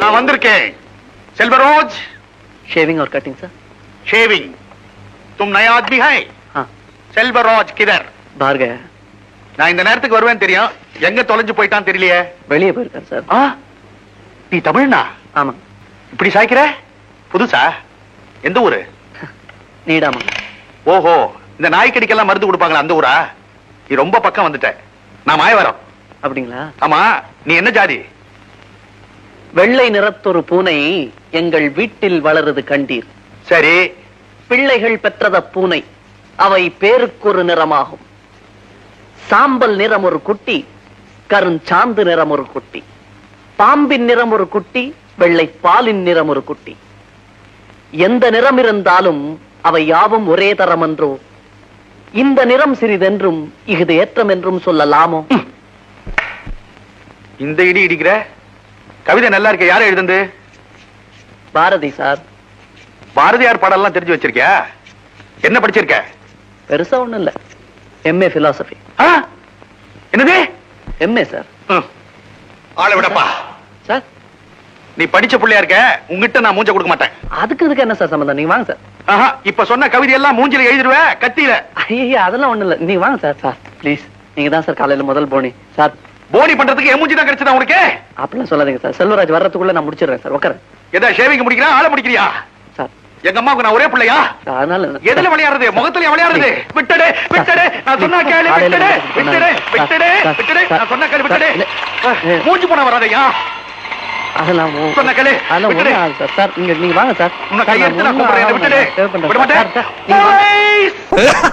நான் வந்திருக்கேன் செல்வராஜ் शेविंग और कटिंग सर शेविंग तुम नया आदमी है हाँ செல்வராஜ் கிதர் बाहर गया है நான் இந்த நேரத்துக்கு வருவேன் தெரியும் எங்க தொலைஞ்சு போயிட்டான் தெரியலையே வெளியே போயிருக்காரு சார் ஆ நீ தமிழ்னா ஆமா இப்படி சாய்க்கிற புதுசா எந்த ஊரு நீடாமா ஓஹோ இந்த நாய்க்கடிக்கெல்லாம் மருந்து கொடுப்பாங்களா அந்த ஊரா நீ ரொம்ப பக்கம் வந்துட்ட நான் மாயவரம் அப்படிங்களா ஆமா நீ என்ன ஜாதி வெள்ளை நிறத்தொரு பூனை எங்கள் வீட்டில் வளருது கண்டீர் சரி பிள்ளைகள் பெற்றத பூனை அவை பேருக்கொரு நிறமாகும் சாம்பல் நிறம் ஒரு குட்டி கருஞ்சாந்து நிறம் ஒரு குட்டி பாம்பின் நிறம் ஒரு குட்டி வெள்ளை பாலின் நிறம் ஒரு குட்டி எந்த நிறம் இருந்தாலும் அவை யாவும் ஒரே தரம் என்றோ இந்த நிறம் சிறிதென்றும் இஃது ஏற்றம் என்றும் சொல்லலாமோ இந்த இடி இடிக்கிற கவிதை நல்லா இருக்க யாரும் எழுதுந்து பாரதி சார் பாரதியார் பாடல்லாம் தெரிஞ்சு வச்சிருக்கியா என்ன படிச்சிருக்க பெருசா ஒண்ணும் இல்ல எம்ஏ பிலாசபி ஆ? என்னது எம்ஏ சார் ம். ஆளை விடப்பா சார் நீ படிச்ச பிள்ளையா இருக்க உங்ககிட்ட நான் மூஞ்ச கொடுக்க மாட்டேன் அதுக்கு இதுக்கு என்ன சார் சம்பந்தம் நீங்க வாங்க சார் ஆஹா, இப்ப சொன்ன கவிதை எல்லாம் மூஞ்சில எழுதிடுவ கத்தியில ஐயா அதெல்லாம் ஒண்ணும் இல்ல நீங்க வாங்க சார் சார் ப்ளீஸ் நீங்க தான் சார் காலையில முதல் போனி சார் போனி பண்றதுக்கு என் மூஞ்சி தான் கிடைச்சதா உனக்கு அப்படிலாம் சொல்லாதீங்க சார் செல்வராஜ் வர்றதுக்குள்ள நான் முடிச்சிடுறேன் சார் உட்கார எதா ஷேவிங் முடிக்கிறா ஆளை முடிக்கிறியா சார் எங்க அம்மாவுக்கு நான் ஒரே பிள்ளையா சார், அதனால எதுல விளையாடுறது முகத்துல விளையாடுறது விட்டுடு விட்டுடு நான் சொன்னா கேளு காலையில விட்டுடு வந்து விட்டுடு சார், விட்டுடு சார், விட்டுடு சார், நான் சொன்னா கேளு விட்டுடு சார், இல்ல. மூஞ்சி போன வராதையா அதெல்லாம் ஒ- சொன்ன கேளு, அதெல்லாம் விட்டுடு. ஒண்ணும் ஆகாது சார் சார் நீங்க நீங்க வாங்க சார் உன்னை சார், நான் கையெடுத்து நான் ஒண்ணும் கூப்பிடுறேன் ஆகாது. விட்டுடு தேவைப்படாது. விட சார், மாட்டேன் சார், நீங்க வாங்க. Boys!